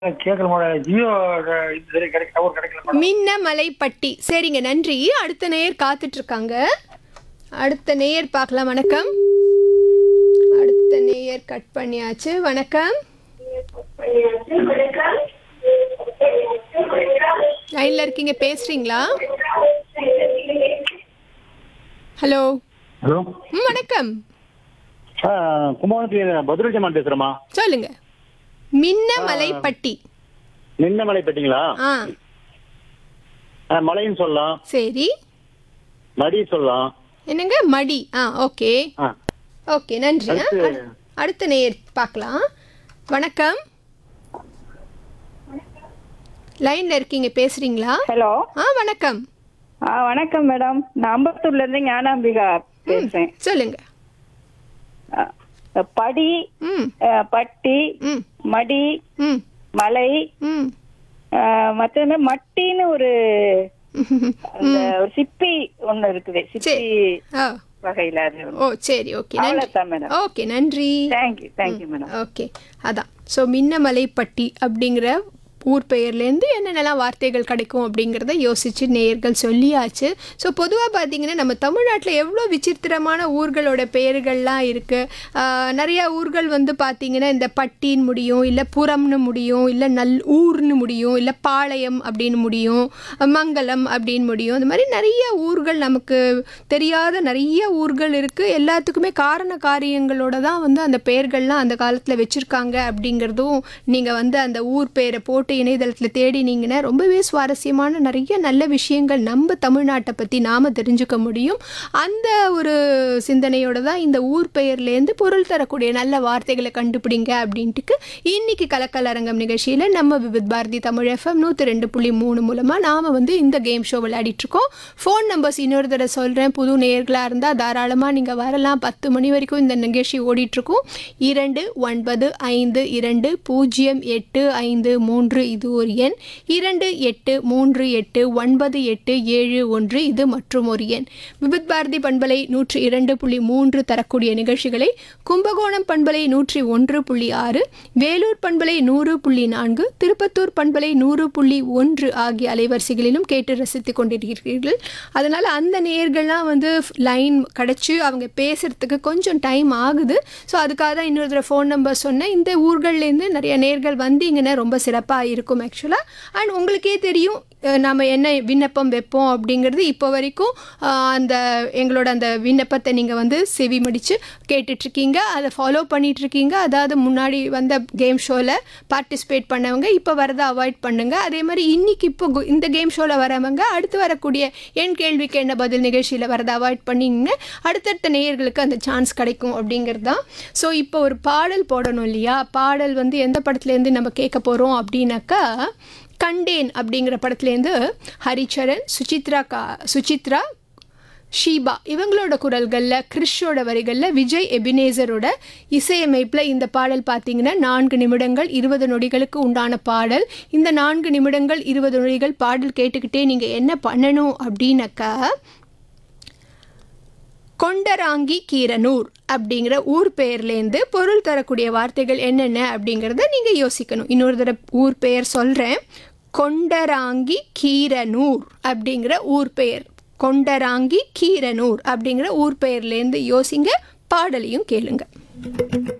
கேட்கல மேடம் ஜியோ இது சரி கிடைக்க டவர் கிடைக்கல மேடம் மின்னமலைப்பட்டி சரிங்க நன்றி அடுத்த நேயர் காத்துட்டு இருக்காங்க அடுத்த நேயர் பார்க்கலாம் வணக்கம் அடுத்த நேயர் கட் பண்ணியாச்சு வணக்கம் லைன்ல இருக்கீங்க பேசுறீங்களா ஹலோ ஹலோ ம் வணக்கம் கும்பகோணத்துல பத்ரஜமான் பேசுறேம்மா சொல்லுங்க மின்னமலைப்பட்டி நின்ன மலை பெட்டிங்களா ஆ மலைன்னு சொல்லலாம் சரி மடி சொல்லலாம் என்னங்க மடி ஆ ஓகே ஆ ஓகே நன்றி ஆ. அடுத்து- அடு- அடுத்த நேயர் பார்க்கலாம் வணக்கம் லைன்ல இருக்கீங்க பேசுறீங்களா ஹலோ ஆ வணக்கம் ஆ வணக்கம் மேடம் நான் அம்பத்தூர்ல இருந்து ஞானாம்பிகா பேசுறேன் சொல்லுங்க ஆ, படி ம் ஆ, பட்டி ம் மடி ம் மலை ம் ஆ, மத்தது மட்டின்னு ஒரு அந்த ஒரு சிப்பி ஒண்ணு இருக்குது சிப்பி சரி ஆ வகையில அது ஓ சரி ஓகே நன்றி அவ்வளவுதான் மேடம் ஓகே நன்றி தேங்க்யூ தேங்க்யூ மேடம் ஓகே அதான் ஸோ மின்னமலைப்பட்டி அப்படிங்கிற ஊர் பெயர்லேருந்து என்னென்னலாம் வார்த்தைகள் கிடைக்கும் அப்படிங்கிறத யோசித்து நேயர்கள் சொல்லியாச்சு ஸோ பொதுவாக பார்த்தீங்கன்னா நம்ம தமிழ்நாட்டில் எவ்வளோ விசித்திரமான ஊர்களோட பெயர்கள்லாம் இருக்குது நிறையா ஊர்கள் வந்து பார்த்தீங்கன்னா இந்த பட்டின்னு முடியும் இல்லை புறம்னு முடியும் இல்லை நல் ஊர்னு முடியும் இல்லை பாளையம் அப்படின்னு முடியும் மங்கலம் அப்படின்னு முடியும் இந்த மாதிரி நிறைய ஊர்கள் நமக்கு தெரியாத நிறைய ஊர்கள் இருக்குது எல்லாத்துக்குமே காரண காரியங்களோட தான் வந்து அந்த பெயர்கள்லாம் அந்த காலத்தில் வச்சுருக்காங்க அப்படிங்கிறதும் நீங்கள் வந்து அந்த ஊர் பேரை போட்டு இணையதளத்தில் தேடினீங்கன்னா ரொம்பவே சுவாரஸ்யமான நிறைய நல்ல விஷயங்கள் நம்ம தமிழ்நாட்டை பற்றி நாம் தெரிஞ்சுக்க முடியும் அந்த ஒரு சிந்தனையோட தான் இந்த ஊர் பெயர்லேருந்து பொருள் தரக்கூடிய நல்ல வார்த்தைகளை கண்டுபிடிங்க அப்படின்ட்டுக்கு இன்னைக்கு கலக்கல் அரங்கம் நிகழ்ச்சியில் நம்ம விவித் பாரதி தமிழ் எஃப்எம் நூற்றி ரெண்டு புள்ளி மூணு மூலமாக நாம் வந்து இந்த கேம் ஷோ விளையாடிட்டு இருக்கோம் ஃபோன் நம்பர்ஸ் இன்னொரு தடவை சொல்கிறேன் புது நேயர்களாக இருந்தால் தாராளமாக நீங்கள் வரலாம் பத்து மணி வரைக்கும் இந்த நிகழ்ச்சி ஓடிட்டுருக்கோம் இரண்டு ஒன்பது ஐந்து இரண்டு பூஜ்ஜியம் எட்டு ஐந்து மூன்று இது ஒரு எண் இரண்டு எட்டு மூன்று எட்டு ஒன்பது எட்டு ஏழு ஒன்று இது மற்றும் ஒரு எண் விபித் பாரதி பண்பலை நூற்றி இரண்டு புள்ளி மூன்று தரக்கூடிய நிகழ்ச்சிகளை கும்பகோணம் பண்பலை நூற்றி ஒன்று புள்ளி ஆறு வேலூர் பண்பலை நூறு புள்ளி நான்கு திருப்பத்தூர் பண்பலை நூறு புள்ளி ஒன்று ஆகிய அலைவரிசைகளிலும் கேட்டு ரசித்து கொண்டிருக்கிறீர்கள் அதனால் அந்த நேயர்கள்லாம் வந்து லைன் கிடச்சி அவங்க பேசுகிறதுக்கு கொஞ்சம் டைம் ஆகுது ஸோ அதுக்காக தான் இன்னொரு தடவை ஃபோன் நம்பர் சொன்னேன் இந்த ஊர்கள்லேருந்து நிறைய நேர்கள் வந்தீங்கன்னா ரொம்ப சிறப்பாக இருக்கும் ஆக்சுவலாக அண்ட் உங்களுக்கே தெரியும் அஹ், நாம என்ன விண்ணப்பம் வைப்போம் அப்படிங்கிறது இப்போ வரைக்கும் அஹ், அந்த எங்களோட அந்த விண்ணப்பத்தை நீங்கள் வந்து செவி மடித்து கேட்டுட்ருக்கீங்க அதை ஃபாலோ பண்ணிகிட்ருக்கீங்க அதாவது முன்னாடி வந்த கேம் ஷோவில் பார்ட்டிசிபேட் பண்ணவங்க இப்போ வரதை அவாய்ட் பண்ணுங்க அதே மாதிரி இன்னைக்கு இப்போ கு- இந்த கேம் ஷோவில் வரவங்க அடுத்து வரக்கூடிய என் கேள்விக்கு என்ன பதில் நிகழ்ச்சியில் வரதை அவாய்ட் பண்ணிங்கன்னா அடுத்தடுத்த நேயர்களுக்கு அந்த சான்ஸ் கிடைக்கும் அப்படிங்கிறது தான் ஸோ இப்போ ஒரு பாடல் போடணும் இல்லையா பாடல் வந்து எந்த படத்துலேருந்து நம்ம கேட்க போகிறோம் அப்படின்னாக்கா கண்டேன் அப்படிங்கிற படத்துலேருந்து ஹரிச்சரன் சுசித்ரா கா சுசித்ரா ஷீபா இவங்களோட குரல்களில் கிறிஷோட வரிகளில் விஜய் எபினேசரோட இசையமைப்பில் இந்த பாடல் பார்த்தீங்கன்னா நான்கு நிமிடங்கள் இருபது நொடிகளுக்கு உண்டான பாடல் இந்த நான்கு நிமிடங்கள் இருபது நொடிகள் பாடல் கேட்டுக்கிட்டே நீங்கள் என்ன பண்ணணும் அப்படின்னாக்கா கொண்டராங்கி கீரனூர் அப்படிங்கிற ஊர் பெயர்லேருந்து பொருள் தரக்கூடிய வார்த்தைகள் என்னென்ன அப்படிங்கிறத நீங்கள் யோசிக்கணும் இன்னொரு தடவை ஊர் பெயர் சொல்கிறேன் கொண்டராங்கி கீரனூர் அப்படிங்கிற ஊர் பெயர் கொண்டராங்கி கீரனூர் அப்படிங்கிற ஊர் பெயர்லேருந்து யோசிங்க பாடலையும் கேளுங்க